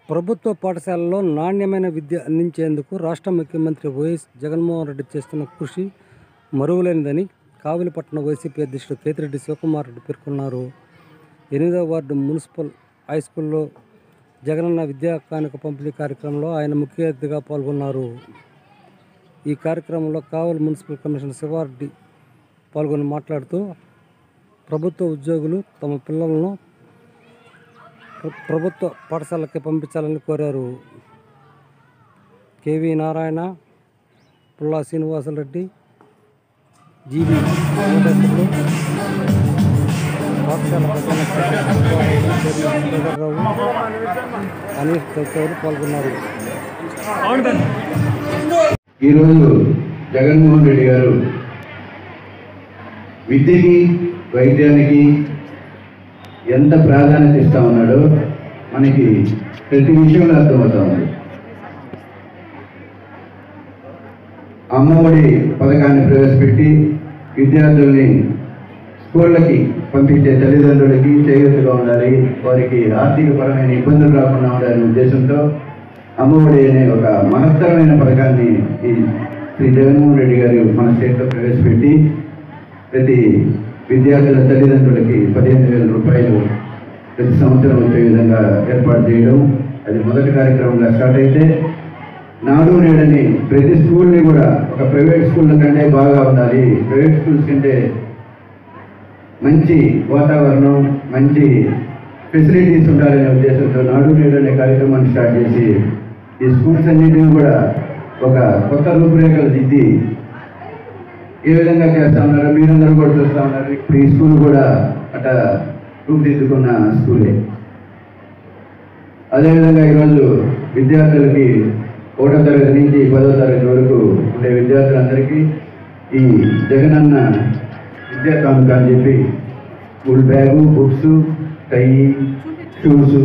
ప్రభుత్వ పాఠశాలల్లో నాణ్యమైన విద్య అందించేందుకు రాష్ట్ర ముఖ్యమంత్రి వైఎస్ జగన్మోహన్ రెడ్డి చేస్తున్న కృషి మరువలేనిదని కావలిపట్నం వైసీపీ అధ్యక్షుడు కేతిరెడ్డి శివకుమార్ రెడ్డి పేర్కొన్నారు ఎనిమిదవ వార్డు మున్సిపల్ హై స్కూల్లో జగనన్న విద్యా కానుక పంపిణీ కార్యక్రమంలో ఆయన ముఖ్య అతిథిగా పాల్గొన్నారు ఈ కార్యక్రమంలో కావలి మున్సిపల్ కమిషనర్ శివారెడ్డి పాల్గొని మాట్లాడుతూ ప్రభుత్వ ఉద్యోగులు తమ పిల్లలను ప్ర- ప్రభుత్వ పాఠశాలకి పంపించాలని కోరారు కేవి నారాయణ పుల్లా శ్రీనివాసరెడ్డి జీవి వెంకటేశ్వర్లు పాఠశాల ప్రధాన చైర్మన్ అనీష్ తదితరులు పాల్గొన్నారు ఈరోజు జగన్మోహన్ రెడ్డి గారు విద్యకి వైద్యానికి ఎంత ప్రాధాన్యత ఇస్తా ఉన్నాడో మనకి ప్రతి విషయంలో అర్థమవుతా ఉంది అమ్మఒడి పథకాన్ని ప్రవేశపెట్టి విద్యార్థుల్ని స్కూళ్ళకి పంపించే తల్లిదండ్రులకి చేయూతగా ఉండాలి వారికి ఆర్థిక పరమైన ఇబ్బందులు రాకుండా ఉండాలనే ఉద్దేశంతో అమ్మఒడి అనే ఒక మహత్తరమైన పథకాన్ని ఈ శ్రీ జగన్మోహన్ రెడ్డి గారు మన స్టేట్లో ప్రవేశపెట్టి ప్రతి విద్యార్థుల తల్లిదండ్రులకి పదిహేను వేల రూపాయలు ప్రతి సంవత్సరం వచ్చే విధంగా ఏర్పాటు చేయడం అది మొదటి కార్యక్రమంగా స్టార్ట్ అయితే నాడు నేడని ప్రతి స్కూల్ని కూడా ఒక ప్రైవేట్ స్కూళ్ళ కంటే బాగా ఉండాలి ప్రైవేట్ స్కూల్స్ కంటే మంచి వాతావరణం మంచి ఫెసిలిటీస్ ఉండాలనే ఉద్దేశంతో నాడు నేడు అనే కార్యక్రమాన్ని స్టార్ట్ చేసి ఈ స్కూల్స్ అన్నింటినీ కూడా ఒక కొత్త రూపురేఖలు దిద్ది ఏ విధంగా చేస్తా ఉన్నారు మీరందరూ కూడా చూస్తా ఉన్నారు ఇప్పుడు ఈ స్కూల్ కూడా అట్లా రూపుదిద్దుకున్న స్కూలే అదేవిధంగా ఈరోజు విద్యార్థులకి ఒకటో తరగతి నుంచి పదో తరగతి వరకు ఉండే విద్యార్థులందరికీ ఈ జగనన్న విద్యా కానుక అని చెప్పి school bag books tie shoes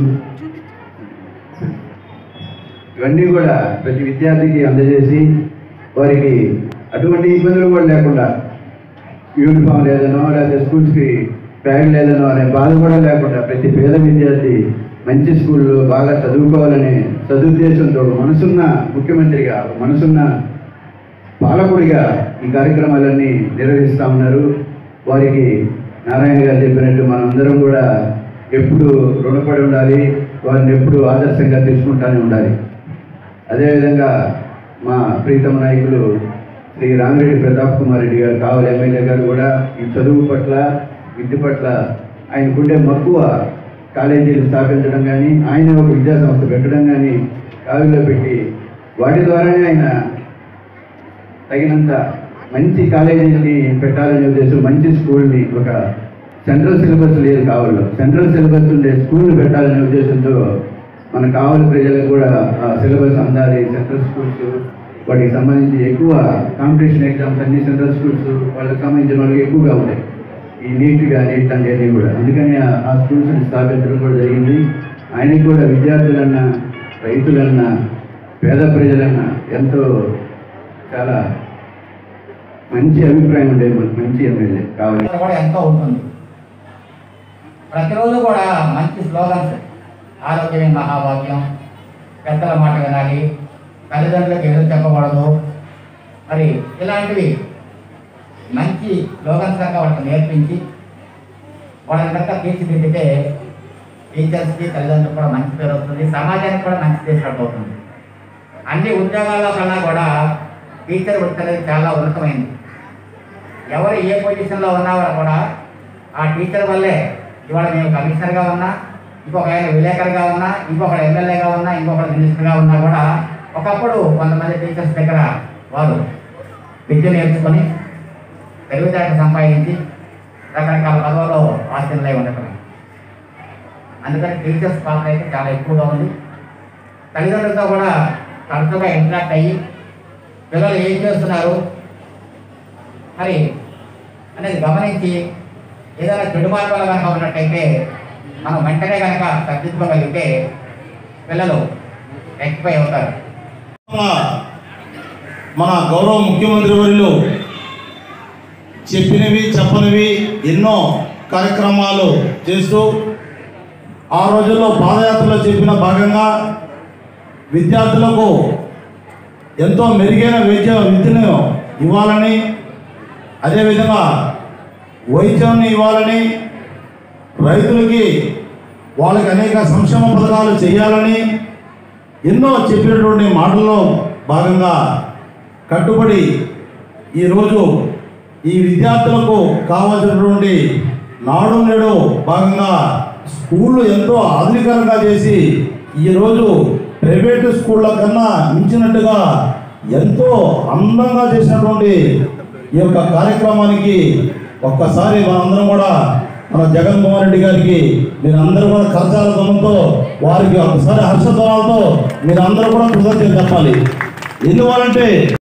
ఇవన్నీ కూడా ప్రతి విద్యార్థికి అందజేసి వారికి అటువంటి ఇబ్బందులు కూడా లేకుండా యూనిఫామ్ లేదనో లేదా స్కూల్స్కి బ్యాగ్ లేదనో అనే బాధ కూడా లేకుండా ప్రతి పేద విద్యార్థి మంచి స్కూల్లో బాగా చదువుకోవాలనే సదుద్దేశంతో ఒక మనసున్న ముఖ్యమంత్రిగా ఒక మనసున్న పాలకుడిగా ఈ కార్యక్రమాలన్నీ నిర్వహిస్తూ ఉన్నారు వారికి నారాయణ గారు చెప్పినట్టు మనందరం కూడా ఎప్పుడు రుణపడి ఉండాలి వారిని ఎప్పుడు ఆదర్శంగా తీసుకుంటానే ఉండాలి అదేవిధంగా మా ప్రీతమ నాయకులు శ్రీ రామిరెడ్డి ప్రతాప్ కుమార్ రెడ్డి గారు కావాలి ఎమ్మెల్యే గారు కూడా ఈ చదువు పట్ల విద్య పట్ల ఆయనకుండే మక్కువ కాలేజీలు స్థాపించడం కానీ ఆయన ఒక విద్యా సంస్థ పెట్టడం కానీ కావిలో పెట్టి వాటి ద్వారానే ఆయన తగినంత మంచి కాలేజీని పెట్టాలనే ఉద్దేశం మంచి స్కూల్ని ఒక సెంట్రల్ సిలబస్ లేదు కావాలో సెంట్రల్ సిలబస్ ఉండే స్కూల్ని పెట్టాలనే ఉద్దేశంతో మన కావలి ప్రజలకు కూడా ఆ సిలబస్ అందాలి సెంట్రల్ స్కూల్స్ వాటికి సంబంధించి ఎక్కువ కాంపిటీషన్ ఎగ్జామ్స్ అన్ని సెంట్రల్ స్కూల్స్ వాళ్ళకి సంబంధించిన వాళ్ళకి ఎక్కువగా ఉంటాయి ఈ నీట్ కానీ ఇట్లాంటివన్నీ కూడా అందుకని ఆ- ఆ స్కూల్స్ని స్థాపించడం కూడా జరిగింది ఆయనకి కూడా విద్యార్థులన్నా రైతులన్నా పేద ప్రజలన్నా ఎంతో చాలా మంచి అభిప్రాయం ఉండే మంచి ఎమ్మెల్యే కావాలి ఇక్కడ కూడా ఎంతో ఉంటుంది ప్రతిరోజు కూడా మంచి స్లోగన్స్ ఆరోగ్యమే మహాభాగ్యం పెద్దల మాట వినాలి తల్లిదండ్రులకు ఎదురు చెప్పకూడదు మరి ఇలాంటివి మంచి స్లోగన్స్ కనుక వాళ్ళకి నేర్పించి వాళ్ళని కనుక తీర్చిదిద్దితే టీచర్స్కి తల్లిదండ్రులకు కూడా మంచి పేరు వస్తుంది సమాజానికి కూడా మంచి చేసినట్టు అవుతుంది అన్ని ఉద్యోగాల్లో కన్నా కూడా టీచర్ వృత్తి అనేది చాలా ఉన్నతమైంది ఎవరు ఏ పొజిషన్లో ఉన్నారో కూడా ఆ టీచర్ వల్లే ఇవాళ మేము కమిషనర్గా ఉన్నా ఇంకొక ఆయన విలేకరుగా ఉన్నా ఇంకొకడు ఎమ్మెల్యేగా ఉన్నా ఇంకొకడు మినిస్టర్గా ఉన్నా కూడా ఒకప్పుడు కొంతమంది టీచర్స్ దగ్గర వారు విద్య నేర్చుకొని తెలివితేటలు సంపాదించి రకరకాల పదవుల్లో ఆశీనులై ఉండటం అందుకని టీచర్స్ పాత్ర అయితే చాలా ఎక్కువగా ఉంది తల్లిదండ్రులతో కూడా తరచుగా ఇంటరాక్ట్ అయ్యి పిల్లలు ఏం చేస్తున్నారు మరి అనేది గమనించి ఏదైనా చెడు మార్గాలు కనుక ఉన్నట్టయితే మనం వెంటనే కనుక సర్దిద్దుకోగలిగితే పిల్లలు రెక్టిఫై అవుతారు మన గౌరవ ముఖ్యమంత్రి వర్యులు చెప్పినవి చెప్పనివి ఎన్నో కార్యక్రమాలు చేస్తూ ఆ రోజుల్లో పాదయాత్రలో చెప్పిన భాగంగా విద్యార్థులకు ఎంతో మెరుగైన వైద్య విద్యను ఇవ్వాలని అదేవిధంగా వైద్యాన్ని ఇవ్వాలని రైతులకి వాళ్ళకి అనేక సంక్షేమ పథకాలు చేయాలని ఎన్నో చెప్పినటువంటి మాటల్లో భాగంగా కట్టుబడి ఈరోజు ఈ విద్యార్థులకు కావాల్సినటువంటి నాడు నేడు భాగంగా స్కూళ్ళు ఎంతో ఆధునీకరంగా చేసి ఈరోజు ప్రైవేటు స్కూళ్ళ కన్నా మించినట్టుగా ఎంతో అందంగా చేసినటువంటి ఈ యొక్క కార్యక్రమానికి ఒక్కసారి మనందరం కూడా మన జగన్మోహన్ రెడ్డి గారికి మీరందరూ కూడా కరచాల ధ్వనంతో వారికి ఒకసారి హర్షధ్వనాలతో మీరందరూ కూడా కృతజ్ఞత చెప్పాలి ఎందువల్లంటే